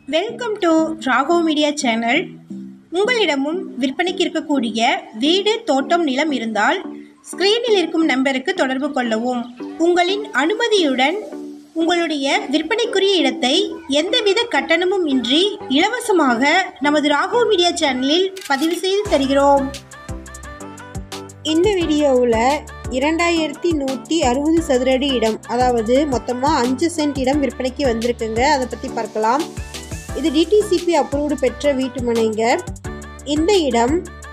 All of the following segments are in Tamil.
welcome to Rago media channel உங்களிடமும் விற்பனைக்கு இருக்கக்கூடிய வீடு தோட்டம் நிலம் இருந்தால் ஸ்க்ரீனில் இருக்கும் நம்பருக்கு தொடர்பு கொள்ளவும் உங்களின் அனுமதியுடன் உங்களுடைய விற்பனைக்குரிய இடத்தை எந்தவித கட்டணமும் இன்றி இலவசமாக நமது ராகோ மீடியா சேனலில் பதிவு செய்து தருகிறோம் இந்த வீடியோவில் இரண்டாயிரத்தி நூற்றி அறுபது சதுரடி இடம் அதாவது மொத்தமாக அஞ்சு சென்ட் இடம் விற்பனைக்கு வந்திருக்குங்க அதை பற்றி பார்க்கலாம் இது டிடிசிபி அப்ரூவ்டு பெற்ற வீட்டு மனைங்க இந்த இடம்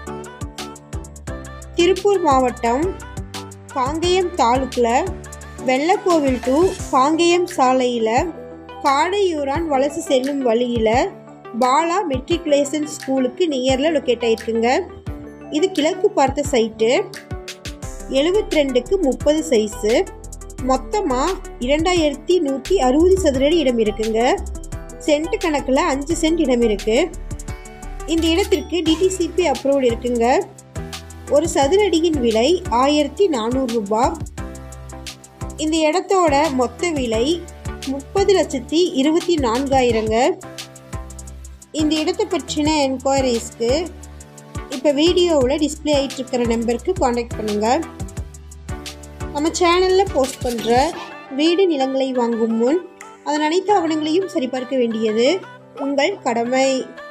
திருப்பூர் மாவட்டம் காங்கேயம் தாலுக்கில் வெள்ளக்கோவில் டு காங்கேயம் சாலையில் காடையூரான் வலசு செல்லும் வழியில் பாலா மெட்ரிகுலேஷன் ஸ்கூலுக்கு நியரில் லொக்கேட் ஆயிருக்குங்க இது கிழக்கு பார்த்த சைட்டு எழுபத்தி ரெண்டுக்கு முப்பது சைஸு மொத்தமாக இரண்டாயிரத்தி நூற்றி அறுபது சதுரடி இடம் இருக்குங்க சென்ட் கணக்கில் அஞ்சு சென்ட் இடம் இருக்குது இந்த இடத்திற்கு டிடிசிபி அப்ரூவ்டு இருக்குங்க ஒரு சதுரடியின் விலை ஆயிரத்தி நானூறு ரூபாய் இந்த இடத்தோட மொத்த விலை முப்பது லட்சத்தி இருபத்தி நான்காயிரங்க இந்த இடத்தை பற்றின என்கொயரிஸ்க்கு இப்போ வீடியோவில் டிஸ்பிளே ஆகிட்டு இருக்கிற நம்பருக்கு காண்டாக்ட் பண்ணுங்கள் நம்ம சேனலில் போஸ்ட் பண்ணுற வீடு நிலங்களை வாங்கும் முன் அதன் அனைத்து ஆவணங்களையும் சரிபார்க்க வேண்டியது உங்கள் கடமை